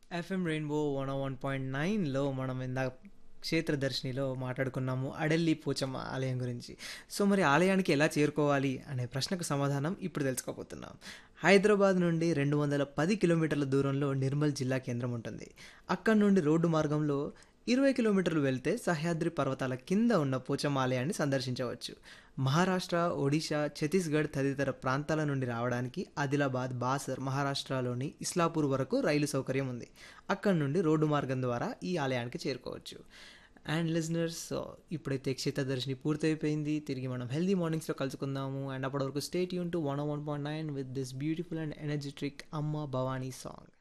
FM rainbow one one point నైన్లో మనం ఇందాక క్షేత్రదర్శినిలో మాట్లాడుకున్నాము అడల్లి పోచమ్మ ఆలయం గురించి సో మరి ఆలయానికి ఎలా చేరుకోవాలి అనే ప్రశ్నకు సమాధానం ఇప్పుడు తెలుసుకోబోతున్నాం హైదరాబాద్ నుండి రెండు వందల పది కిలోమీటర్ల దూరంలో నిర్మల్ జిల్లా కేంద్రం ఉంటుంది అక్కడి నుండి రోడ్డు మార్గంలో ఇరవై కిలోమీటర్లు వెళ్తే సహ్యాద్రి పర్వతాల కింద ఉన్న పోచమ్మ ఆలయాన్ని సందర్శించవచ్చు మహారాష్ట్ర ఒడిశా ఛత్తీస్గఢ్ తదితర ప్రాంతాల నుండి రావడానికి ఆదిలాబాద్ బాసర్ మహారాష్ట్రలోని ఇస్లాపూర్ వరకు రైలు సౌకర్యం ఉంది అక్కడి నుండి రోడ్డు మార్గం ద్వారా ఈ ఆలయానికి చేరుకోవచ్చు అండ్ లిజనర్స్ ఇప్పుడైతే క్షేత్రదర్శిని పూర్తయిపోయింది తిరిగి మనం హెల్దీ మార్నింగ్స్లో కలుసుకుందాము అండ్ అప్పటి వరకు స్టేట్ యూన్ to one one point nine with this beautiful and energetic అమ్మ భవానీ సాంగ్